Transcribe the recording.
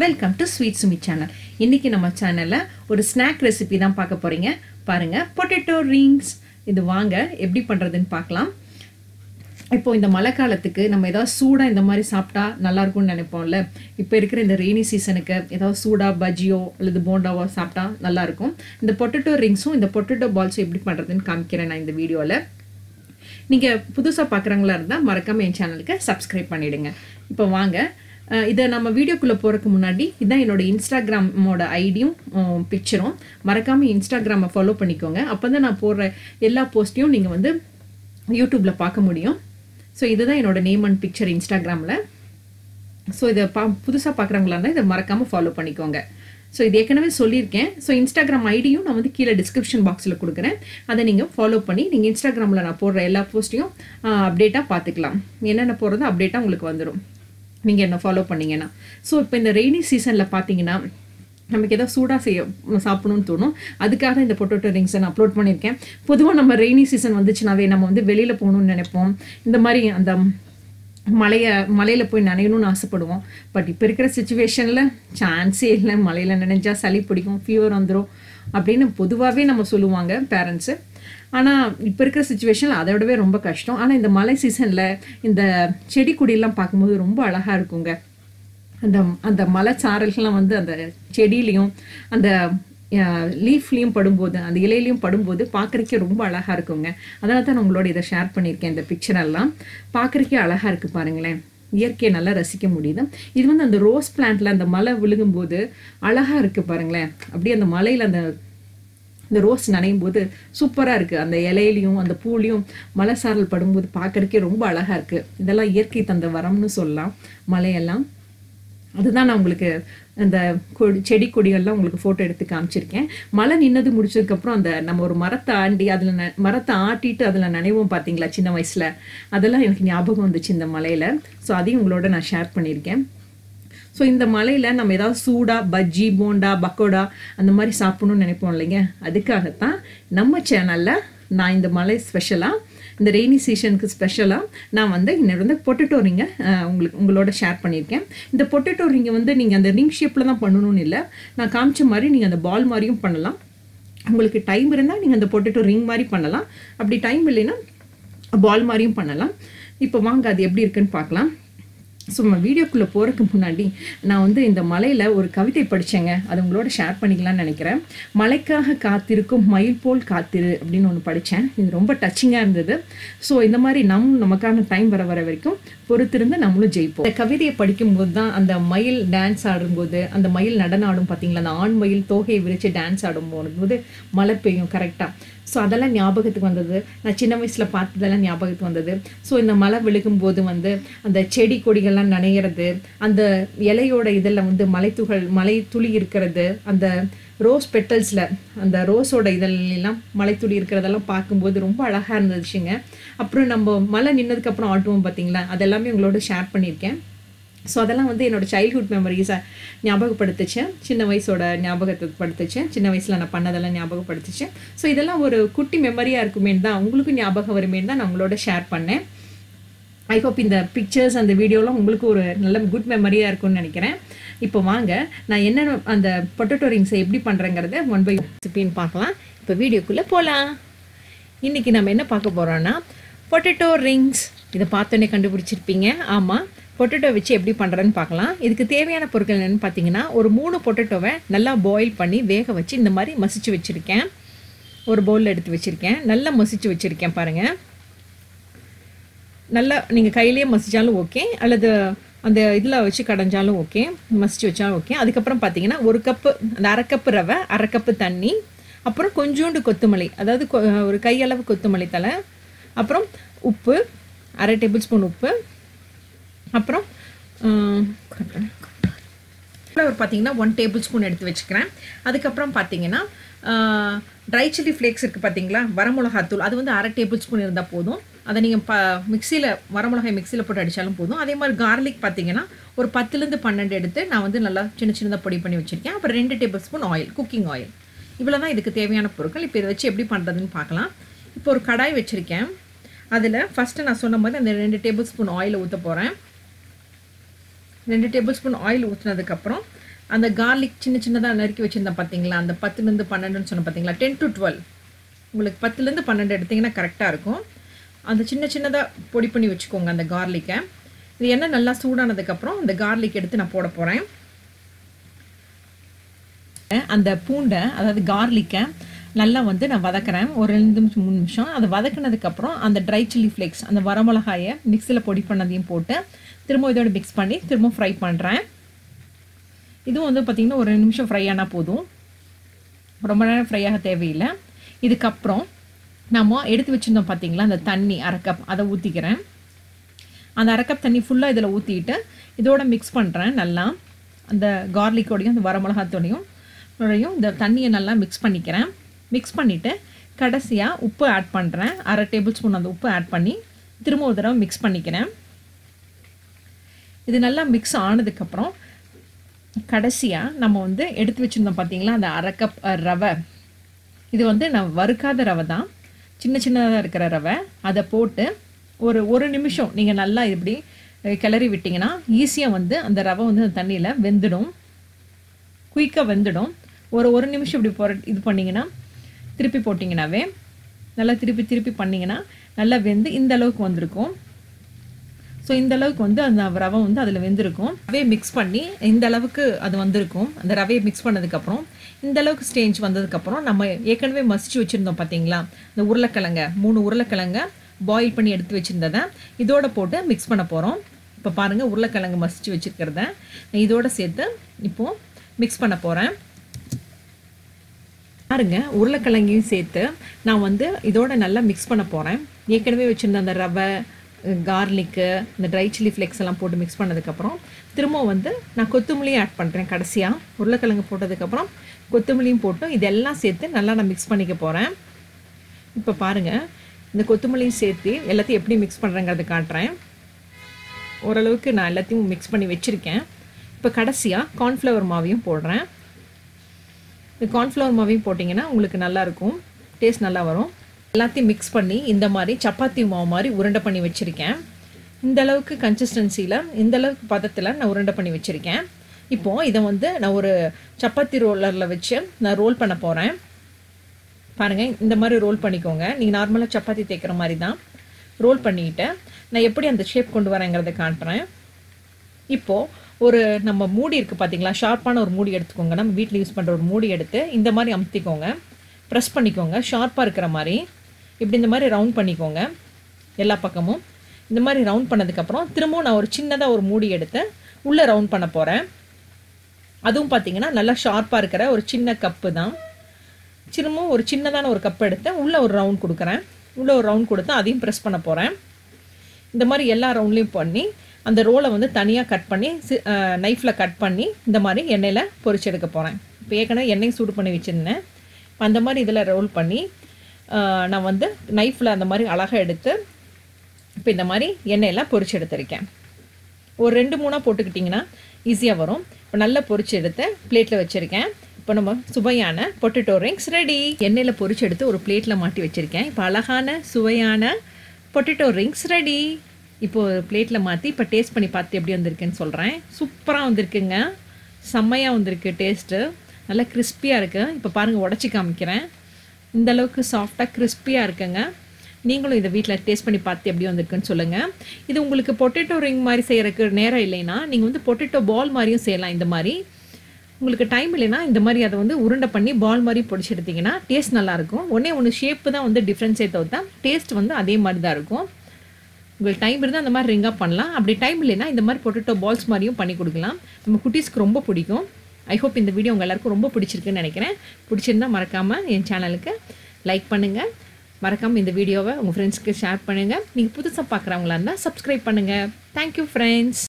welcome to sweet Sumi channel இன்னைக்கு நம்ம சேனலில் ஒரு ஸ்நாக் ரெசிபி தான் பார்க்க போறீங்க பாருங்க பொட்டேட்டோ ரிங்ஸ் இது வாங்க எப்படி பண்ணுறதுன்னு பார்க்கலாம் இப்போ இந்த மழை காலத்துக்கு நம்ம ஏதாவது சூடாக இந்த மாதிரி சாப்பிட்டா நல்லா இருக்கும்னு நினைப்போம்ல இப்போ இருக்கிற இந்த ரெய்னி சீசனுக்கு ஏதாவது சூடாக பஜ்ஜியோ அல்லது போண்டாவோ சாப்பிட்டா நல்லா இருக்கும் இந்த பொட்டேட்டோ ரிங்ஸும் இந்த பொட்டேட்டோ பால்ஸும் எப்படி பண்ணுறதுன்னு காமிக்கிறேன் நான் இந்த வீடியோவில் நீங்கள் புதுசாக பார்க்குறவங்களா இருந்தால் மறக்காமல் என் சேனலுக்கு சப்ஸ்கிரைப் பண்ணிவிடுங்க இப்போ வாங்க அஹ் இதை நம்ம வீடியோக்குள்ளே போகிறதுக்கு முன்னாடி இதான் என்னோட இன்ஸ்டாகிராமோட ஐடியும் பிக்சரும் மறக்காமல் இன்ஸ்டாகிராமை ஃபாலோ பண்ணிக்கோங்க அப்போ தான் நான் போடுற எல்லா போஸ்ட்டையும் நீங்கள் வந்து யூடியூப்பில் பார்க்க முடியும் ஸோ இதுதான் என்னோட நேம் அண்ட் பிக்சர் இன்ஸ்டாகிராமில் ஸோ இதை பா புதுசாக பார்க்குறவங்களா இருந்தால் இதை மறக்காமல் ஃபாலோ பண்ணிக்கோங்க ஸோ இது ஏற்கனவே சொல்லியிருக்கேன் ஸோ இன்ஸ்டாகிராம் ஐடியும் நான் வந்து கீழே டிஸ்கிரிப்ஷன் பாக்ஸில் கொடுக்குறேன் அதை நீங்கள் ஃபாலோ பண்ணி நீங்கள் இன்ஸ்டாகிராமில் நான் போடுற எல்லா போஸ்ட்டையும் அப்டேட்டாக பார்த்துக்கலாம் என்னென்ன போடுறதோ அப்டேட்டாக உங்களுக்கு வந்துடும் நீங்கள் என்ன ஃபாலோ பண்ணீங்கன்னா ஸோ இப்போ இந்த ரெய்னி சீசனில் பார்த்தீங்கன்னா நமக்கு ஏதோ சூடாக செய்ய சாப்பிடணும்னு தோணும் அதுக்காக தான் இந்த பொட்டோட்டோ ரிங்ஸை நான் அப்லோட் பண்ணியிருக்கேன் பொதுவாக நம்ம ரெய்னி சீசன் வந்துச்சுனாவே நம்ம வந்து வெளியில் போகணும்னு நினைப்போம் இந்த மாதிரி அந்த மலையை மலையில் போய் நனையணும்னு ஆசைப்படுவோம் பட் இப்போ இருக்கிற சுச்சுவேஷனில் சான்ஸே இல்லை மலையில் நினைஞ்சா சளி பிடிக்கும் ஃபீவர் வந்துடும் அப்படின்னு பொதுவாகவே நம்ம சொல்லுவாங்க பேரண்ட்ஸு ஆனால் இப்போ இருக்கிற சுச்சுவேஷனில் அதை விடவே ரொம்ப கஷ்டம் ஆனால் இந்த மழை சீசனில் இந்த செடி கொடியெல்லாம் பார்க்கும்போது ரொம்ப அழகாக இருக்குங்க அந்த அந்த மலைச்சாரல்கள்லாம் வந்து அந்த செடியிலையும் அந்த லீஃப்லேயும் படும்போது அந்த இலையிலையும் படும்போது பார்க்குறக்கே ரொம்ப அழகாக இருக்குங்க அதனால தான் நான் உங்களோட இதை ஷேர் பண்ணியிருக்கேன் இந்த பிக்சரெல்லாம் பார்க்குறக்கே அழகாக இருக்குது பாருங்களேன் இயற்கையை நல்லா ரசிக்க முடியுது இது வந்து அந்த ரோஸ் பிளான்ட்ல அந்த மலை விழுகும்போது அழகாக இருக்குது பாருங்களேன் அப்படியே அந்த மலையில் அந்த இந்த ரோஸ் நனையும் போது சூப்பராக இருக்குது அந்த இலையிலையும் அந்த பூலையும் மலை சாரல் படும்போது பார்க்குறக்கே ரொம்ப அழகாக இருக்குது இதெல்லாம் இயற்கை தந்த வரம்னு சொல்லலாம் மலையெல்லாம் அதுதான் நான் உங்களுக்கு அந்த கொடி செடி கொடிகள்லாம் உங்களுக்கு ஃபோட்டோ எடுத்து காமிச்சிருக்கேன் மழை நின்னது முடிச்சதுக்கப்புறம் அந்த நம்ம ஒரு மரத்தை ஆண்டி அதில் ந மரத்தை ஆட்டிட்டு அதில் நினைவோம் பார்த்தீங்களா சின்ன வயசில் அதெல்லாம் எனக்கு ஞாபகம் வந்துச்சு இந்த மலையில் ஸோ அதையும் உங்களோட நான் ஷேர் பண்ணியிருக்கேன் ஸோ இந்த மலையில் நம்ம ஏதாவது சூடாக பஜ்ஜி போண்டா பக்கோடா அந்த மாதிரி சாப்பிடணும்னு நினைப்போம் இல்லைங்க அதுக்காகத்தான் நம்ம சேனலில் நான் இந்த மலை ஸ்பெஷலாக இந்த ரெய்னி சீசனுக்கு ஸ்பெஷலாக நான் வந்து இன்னொரு வந்து பொட்டேட்டோ ரிங்கை உங்களுக்கு உங்களோட ஷேர் பண்ணியிருக்கேன் இந்த பொட்டேட்டோ ரிங்கை வந்து நீங்கள் அந்த ரிங் ஷேப்பில் தான் பண்ணணும்னு இல்லை நான் காமிச்ச மாதிரி நீங்கள் அந்த பால் மாதிரியும் பண்ணலாம் உங்களுக்கு டைம் இருந்தால் நீங்கள் அந்த பொட்டேட்டோ ரிங் மாதிரி பண்ணலாம் அப்படி டைம் இல்லைன்னா பால் மாதிரியும் பண்ணலாம் இப்போ வாங்க அது எப்படி இருக்குன்னு பார்க்கலாம் ஸோ நம்ம வீடியோக்குள்ளே போகிறதுக்கு முன்னாடி நான் வந்து இந்த மலையில் ஒரு கவிதை படித்தேங்க அது உங்களோட ஷேர் பண்ணிக்கலாம்னு நினைக்கிறேன் மலைக்காக காத்திருக்கும் மயில் போல் காத்திரு அப்படின்னு ஒன்று படித்தேன் இது ரொம்ப டச்சிங்காக இருந்தது ஸோ இந்த மாதிரி நம் நமக்கான டைம் வர வர வரைக்கும் பொறுத்திருந்து நம்மளும் ஜெயிப்போம் இந்த கவிதையை படிக்கும்போது தான் அந்த மயில் டான்ஸ் ஆடும்போது அந்த மயில் நடனம் ஆடும் பார்த்தீங்களா அந்த ஆண் மயில் தோகையை விரித்து டான்ஸ் ஆடும் போது மழை பெய்யும் கரெக்டாக ஸோ அதெல்லாம் ஞாபகத்துக்கு வந்தது நான் சின்ன வயசில் பார்த்ததெல்லாம் ஞாபகத்துக்கு வந்தது ஸோ இந்த மழை விழுகும் போது வந்து அந்த செடி கொடிகள்லாம் நனையிறது அந்த இலையோட இதில் வந்து மலைத்துகள் மலை துளி இருக்கிறது அந்த ரோஸ் பெட்டல்ஸில் அந்த ரோஸோட இதெல்லாம் மலைத்துளி இருக்கிறதெல்லாம் பார்க்கும்போது ரொம்ப அழகாக இருந்துச்சுங்க அப்புறம் நம்ம மழை நின்னதுக்கப்புறம் ஆட்டுவோம் பார்த்தீங்களா அதெல்லாமே உங்களோட ஷேர் பண்ணியிருக்கேன் ஸோ அதெல்லாம் வந்து என்னோடய சைல்ட்ஹுட் மெமரிஸை ஞாபகப்படுத்துச்சேன் சின்ன வயசோட ஞாபகத்தை படுத்துச்சேன் சின்ன வயசில் நான் பண்ணதெல்லாம் ஞாபகப்படுத்துச்சேன் ஸோ இதெல்லாம் ஒரு குட்டி மெமரியாக இருக்குமேன்னு தான் உங்களுக்கும் ஞாபகம் வருமேன்னு தான் நான் உங்களோட ஷேர் பண்ணேன் ஐ ஹோப் இந்த பிக்சர்ஸ் அந்த வீடியோலாம் உங்களுக்கு ஒரு நல்ல குட் மெமரியாக இருக்கும்னு நினைக்கிறேன் இப்போ வாங்க நான் என்ன அந்த பொட்டேட்டோ ரிங்ஸை எப்படி பண்ணுறேங்கிறத ஒன் பை ரெசிபின்னு பார்க்கலாம் இப்போ வீடியோக்குள்ளே போகலாம் இன்றைக்கி நம்ம என்ன பார்க்க போகிறோன்னா பொட்டேட்டோ ரிங்ஸ் இதை பார்த்தோன்னே கண்டுபிடிச்சிருப்பீங்க ஆமாம் பொட்டேட்டோ வச்சு எப்படி பண்ணுறேன்னு பார்க்கலாம் இதுக்கு தேவையான பொருட்கள் என்னென்னு பார்த்தீங்கன்னா ஒரு மூணு பொட்டேட்டோவை நல்லா பாயில் பண்ணி வேக வச்சு இந்த மாதிரி மசிச்சு வச்சுருக்கேன் ஒரு பவுலில் எடுத்து வச்சுருக்கேன் நல்லா மசிச்சு வச்சுருக்கேன் பாருங்கள் நல்லா நீங்கள் கையிலேயே மசிச்சாலும் ஓகே அல்லது அந்த இதில் வச்சு கடைஞ்சாலும் ஓகே மசிச்சு வச்சாலும் ஓகே அதுக்கப்புறம் பார்த்தீங்கன்னா ஒரு கப்பு அந்த அரை கப்பு ரவை அரை கப்பு தண்ணி அப்புறம் கொஞ்சோண்டு கொத்தமல்லி அதாவது ஒரு கையளவு கொத்தமல்லி தலை அப்புறம் உப்பு அரை டேபிள் ஸ்பூன் உப்பு அப்புறம் ஒரு பார்த்தீங்கன்னா ஒன் டேபிள் ஸ்பூன் எடுத்து வச்சுக்கிறேன் அதுக்கப்புறம் பார்த்தீங்கன்னா ட்ரை சில்லி ஃப்ளேக்ஸ் இருக்குது பார்த்தீங்களா வரமிளகாத்தூள் அது வந்து அரை டேபிள் ஸ்பூன் இருந்தால் போதும் அதை நீங்கள் ப மிக்சியில் வரமிளகாய் மிக்சியில் போட்டு அடித்தாலும் போதும் அதே மாதிரி கார்லிக் பார்த்தீங்கன்னா ஒரு பத்துலேருந்து பன்னெண்டு எடுத்து நான் வந்து நல்லா சின்ன சின்னதாக பொடி பண்ணி வச்சுருக்கேன் அப்புறம் ரெண்டு tablespoon oil cooking oil இவ்வளோ தான் இதுக்கு தேவையான பொருட்கள் இப்போ இதை வச்சு எப்படி பண்ணுறதுன்னு பார்க்கலாம் இப்போ ஒரு கடாய் வச்சுருக்கேன் அதில் ஃபஸ்ட்டு நான் சொன்ன மாதிரி அந்த ரெண்டு டேபிள் ஸ்பூன் ஆயில் ஊற்ற போகிறேன் ரெண்டு டேபிள் ஸ்பூன் ஆயில் ஊற்றினதுக்கப்புறம் அந்த கார்லிக் சின்ன சின்னதாக நறுக்கி வச்சுருந்தேன் பார்த்தீங்களா அந்த பத்துலேருந்து பன்னெண்டுன்னு சொன்னேன் பார்த்தீங்களா டென் டு டுவெல் உங்களுக்கு பத்துலேருந்து பன்னெண்டு எடுத்திங்கன்னா கரெக்டாக இருக்கும் அந்த சின்ன சின்னதாக பொடி பண்ணி வச்சுக்கோங்க அந்த கார்லிக்கை இது எண்ணெய் நல்லா சூடானதுக்கப்புறம் அந்த கார்லிக் எடுத்து நான் போட போகிறேன் அந்த பூண்டை அதாவது கார்லிக்கை நல்லா வந்து நான் வதக்குறேன் ஒரு ரெண்டு நிமிஷம் மூணு நிமிஷம் அதை வதக்குனதுக்கப்புறம் அந்த ட்ரை சில்லி ஃப்ளேக்ஸ் அந்த வரமிளகாயை மிக்சியில் பொடி பண்ணதையும் போட்டு திரும்ப இதோட மிக்ஸ் பண்ணி திரும்ப ஃப்ரை பண்ணுறேன் இதுவும் வந்து பார்த்திங்கன்னா ஒரு ரெண்டு நிமிஷம் ஃப்ரை ஆனால் போதும் ரொம்ப நேரம் ஃப்ரை ஆக தேவையில்லை இதுக்கப்புறம் நம்ம எடுத்து வச்சுருந்தோம் பார்த்தீங்களா அந்த தண்ணி அரை கப் அதை ஊற்றிக்கிறேன் அந்த அரை கப் தண்ணி ஃபுல்லாக இதில் ஊற்றிட்டு இதோட மிக்ஸ் பண்ணுறேன் நல்லா அந்த கார்லிக்கோடையும் அந்த வரமிளகாத்தோடையும் ஓடையும் இந்த தண்ணியை நல்லா மிக்ஸ் பண்ணிக்கிறேன் மிக்ஸ் பண்ணிவிட்டு கடைசியாக உப்பு ஆட் பண்ணுறேன் அரை டேபிள் ஸ்பூன் அந்த உப்பு ஆட் பண்ணி திரும்ப ஒரு தடவை மிக்ஸ் பண்ணிக்கிறேன் இது நல்லா மிக்ஸ் ஆனதுக்கப்புறம் கடைசியாக நம்ம வந்து எடுத்து வச்சுருந்தோம் பார்த்தீங்களா அந்த அரை கப் ரவை இது வந்து நான் வறுக்காத ரவை தான் சின்ன சின்னதாக இருக்கிற ரவை அதை போட்டு ஒரு ஒரு நிமிஷம் நீங்கள் நல்லா இப்படி கிளறி விட்டிங்கன்னா ஈஸியாக வந்து அந்த ரவை வந்து அந்த தண்ணியில் வெந்துடும் குயிக்காக வெந்துடும் ஒரு ஒரு நிமிஷம் இப்படி போற இது பண்ணிங்கன்னா திருப்பி போட்டிங்கனாவே நல்லா திருப்பி திருப்பி பண்ணிங்கன்னா நல்லா வெந்து இந்த அளவுக்கு வந்திருக்கும் ஸோ இந்த அளவுக்கு வந்து அந்த ரவை வந்து அதில் வெந்திருக்கும் ரவையை மிக்ஸ் பண்ணி இந்த அளவுக்கு அது வந்திருக்கும் அந்த ரவையை மிக்ஸ் பண்ணதுக்கப்புறம் இந்த அளவுக்கு ஸ்டேஜ் வந்ததுக்கப்புறம் நம்ம ஏற்கனவே மசிச்சு வச்சுருந்தோம் பார்த்தீங்களா இந்த உருளைக்கிழங்க மூணு உருளைக்கிழங்க பாயில் பண்ணி எடுத்து வச்சுருந்ததை இதோட போட்டு மிக்ஸ் பண்ண போகிறோம் இப்போ பாருங்கள் உருளைக்கிழங்கு மசிச்சு வச்சுருக்கிறத இதோட சேர்த்து இப்போது மிக்ஸ் பண்ண போகிறேன் பாருங்க உருளைக்கிழங்கையும் சேர்த்து நான் வந்து இதோட நல்லா மிக்ஸ் பண்ண போகிறேன் ஏற்கனவே வச்சுருந்த அந்த ரவை கார்லிக்கு இந்த ட்ரை சில்லி ஃப்ளெக்ஸ் எல்லாம் போட்டு மிக்ஸ் பண்ணதுக்கப்புறம் திரும்ப வந்து நான் கொத்தமல்லியும் ஆட் பண்ணுறேன் கடைசியாக உருளைக்கிழங்கு போட்டதுக்கப்புறம் கொத்தமல்லியும் போட்டு இதெல்லாம் சேர்த்து நல்லா நான் மிக்ஸ் பண்ணிக்க போகிறேன் இப்போ பாருங்கள் இந்த கொத்தமல்லியும் சேர்த்து எல்லாத்தையும் எப்படி மிக்ஸ் பண்ணுறேங்கிறத காட்டுறேன் ஓரளவுக்கு நான் எல்லாத்தையும் மிக்ஸ் பண்ணி வச்சுருக்கேன் இப்போ கடைசியாக கார்ன்ஃப்ளவர் மாவையும் போடுறேன் இந்த கார்ன்ஃப்ளவர் மாவையும் போட்டிங்கன்னா உங்களுக்கு நல்லாயிருக்கும் டேஸ்ட் நல்லா வரும் எல்லாத்தையும் மிக்ஸ் பண்ணி இந்த மாதிரி சப்பாத்தி மாவு மாதிரி உருண்டை பண்ணி வச்சுருக்கேன் இந்த அளவுக்கு கன்சிஸ்டன்சியில் இந்த அளவுக்கு பதத்தில் நான் உருண்டை பண்ணி வச்சுருக்கேன் இப்போது இதை வந்து நான் ஒரு சப்பாத்தி ரோலரில் வச்சு நான் ரோல் பண்ண போகிறேன் பாருங்கள் இந்த மாதிரி ரோல் பண்ணிக்கோங்க நீங்கள் நார்மலாக சப்பாத்தி தேய்க்கிற மாதிரி தான் ரோல் பண்ணிவிட்டு நான் எப்படி அந்த ஷேப் கொண்டு வரேங்கிறத காட்டுறேன் இப்போது ஒரு நம்ம மூடி இருக்குது பார்த்தீங்களா ஷார்ப்பான ஒரு மூடி எடுத்துக்கோங்க நம்ம வீட்டில் யூஸ் பண்ணுற ஒரு மூடி எடுத்து இந்த மாதிரி அமுத்திக்கோங்க ப்ரெஸ் பண்ணிக்கோங்க ஷார்ப்பாக இருக்கிற மாதிரி இப்படி இந்த மாதிரி ரவுண்ட் பண்ணிக்கோங்க எல்லா பக்கமும் இந்த மாதிரி ரவுண்ட் பண்ணதுக்கப்புறம் திரும்பவும் நான் ஒரு சின்னதாக ஒரு மூடி எடுத்து உள்ளே ரவுண்ட் பண்ண போகிறேன் அதுவும் பார்த்தீங்கன்னா நல்லா ஷார்ப்பாக இருக்கிற ஒரு சின்ன கப்பு தான் திரும்பவும் ஒரு சின்னதான ஒரு கப் எடுத்து உள்ளே ஒரு ரவுண்ட் கொடுக்குறேன் உள்ளே ஒரு ரவுண்ட் கொடுத்து அதையும் ப்ரெஸ் பண்ண போகிறேன் இந்த மாதிரி எல்லா ரவுண்ட்லேயும் பண்ணி அந்த ரோலை வந்து தனியாக கட் பண்ணி நைஃப்பில் கட் பண்ணி இந்த மாதிரி எண்ணெயில் பொரிச்சு எடுக்க போகிறேன் இப்போ ஏற்கனவே எண்ணெய் சூடு பண்ணி வச்சுருந்தேன் அந்த மாதிரி இதில் ரோல் பண்ணி நான் வந்து நைஃப்பில் அந்த மாதிரி அழகாக எடுத்து இப்போ இந்த மாதிரி எண்ணெயெல்லாம் பொரிச்சு எடுத்திருக்கேன் ஒரு ரெண்டு மூணாக போட்டுக்கிட்டிங்கன்னா ஈஸியாக வரும் இப்போ நல்லா பொரிச்சு எடுத்து பிளேட்டில் வச்சுருக்கேன் இப்போ நம்ம சுவையான பொட்டேட்டோ ரிங்ஸ் ரெடி எண்ணெயில் பொரிச்சு எடுத்து ஒரு பிளேட்டில் மாட்டி வச்சுருக்கேன் இப்போ அழகான சுவையான பொட்டேட்டோ ரிங்ஸ் ரெடி இப்போது ஒரு பிளேட்டில் மாற்றி இப்போ டேஸ்ட் பண்ணி பார்த்து எப்படி வந்திருக்குன்னு சொல்கிறேன் சூப்பராக வந்திருக்குங்க செம்மையாக வந்திருக்கு டேஸ்ட்டு நல்லா கிறிஸ்பியாக இருக்குது இப்போ பாருங்கள் உடச்சி காமிக்கிறேன் இந்த அளவுக்கு சாஃப்டாக கிறிஸ்பியாக இருக்குங்க நீங்களும் இதை வீட்டில் டேஸ்ட் பண்ணி பார்த்து எப்படி வந்திருக்குன்னு சொல்லுங்கள் இது உங்களுக்கு பொட்டேட்டோ ரிங் மாதிரி செய்கிறதுக்கு நேரம் இல்லைன்னா நீங்கள் வந்து பொட்டேட்டோ பால் மாதிரியும் செய்யலாம் இந்த மாதிரி உங்களுக்கு டைம் இல்லைன்னா இந்த மாதிரி அதை வந்து உருண்டை பண்ணி பால் மாதிரி பொடிச்சு எடுத்திங்கன்னா டேஸ்ட் நல்லாயிருக்கும் ஒன்றே ஒன்று ஷேப்பு தான் வந்து டிஃப்ரென்ஸே தவிர்த்தா டேஸ்ட் வந்து அதே மாதிரி தான் இருக்கும் உங்களுக்கு டைம் இருந்தால் அந்த மாதிரி ரிங்காக பண்ணலாம் அப்படி டைம் இல்லைன்னா இந்த மாதிரி பொட்டேட்டோ பால்ஸ் மாதிரியும் பண்ணி கொடுக்கலாம் நம்ம குட்டீஸ்க்கு ரொம்ப பிடிக்கும் ஐ ஹோப் இந்த வீடியோ உங்கள் எல்லாருக்கும் ரொம்ப பிடிச்சிருக்குன்னு நினைக்கிறேன் பிடிச்சிருந்தா மறக்காமல் என் சேனலுக்கு லைக் பண்ணுங்கள் மறக்காமல் இந்த வீடியோவை உங்கள் ஃப்ரெண்ட்ஸ்க்கு ஷேர் பண்ணுங்கள் நீங்கள் புதுசாக பார்க்குறவங்களா இருந்தால் சப்ஸ்கிரைப் பண்ணுங்கள் தேங்க்யூ ஃப்ரெண்ட்ஸ்